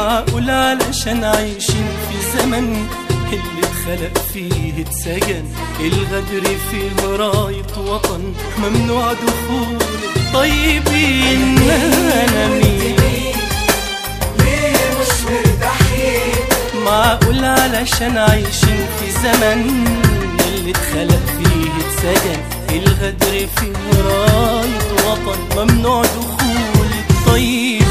معقول علشان عايشين في زمن اللي اتخلق فيه اتسجن الغدر فيه راية وطن ممنوع دخول الطيبين انا مين ليه مش مرتاحين معقول علشان عايشين في زمن اللي اتخلق فيه اتسجن الغدر فيه راية وطن ممنوع دخول الطيبين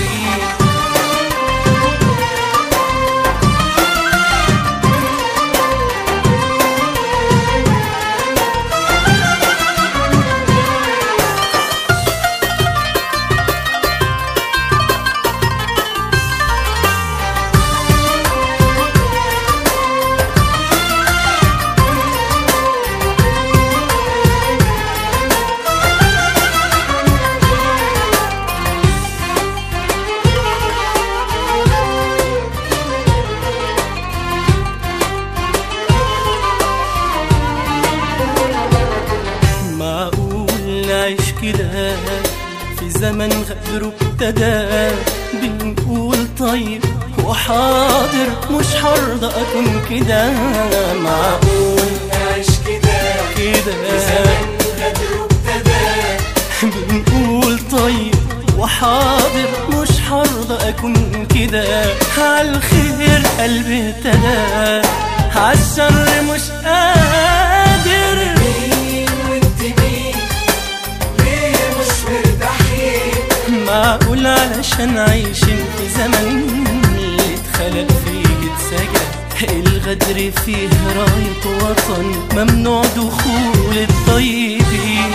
معقول نعيش كده في زمن غدر ابتدى بنقول طيب وحاضر مش هرضى اكون كده معقول نعيش كده كده زمن غدر ابتدى بنقول طيب وحاضر مش هرضى اكون كده عالخير قلبي ابتدى عالشر مش قادر مين وانت مين ليه مش مرتاحين معقول علشان عايشين في زمن اللي اتخلق فيه اتسجن الغدر فيه راية وطن ممنوع دخول الطيبين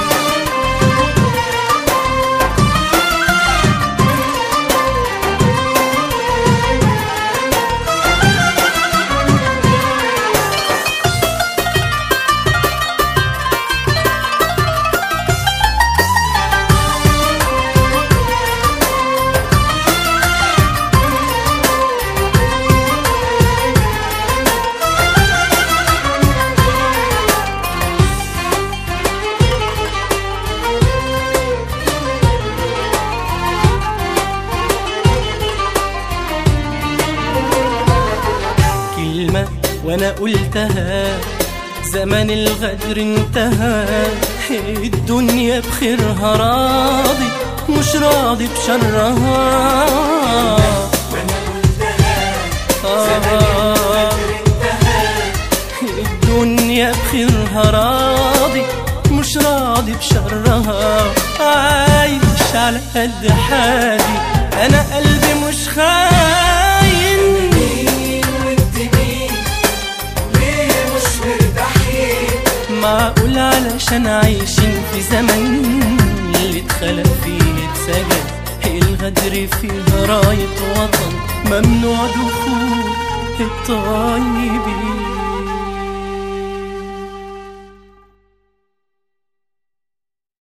كلمة وانا قلتها زمن الغدر انتهى الدنيا بخيرها راضي مش راضي بشرها وانا قلتها زمن آه الغدر انتهى الدنيا بخيرها راضي مش راضي بشرها عايش على قد حالي انا قلبي مش خاين مين وانت مين ليه مش مرتاحين معقول علشان عايشين في زمن اللي اتخلق فيه اتسجن الغدر فيه راية وطن ممنوع دخول الطيبين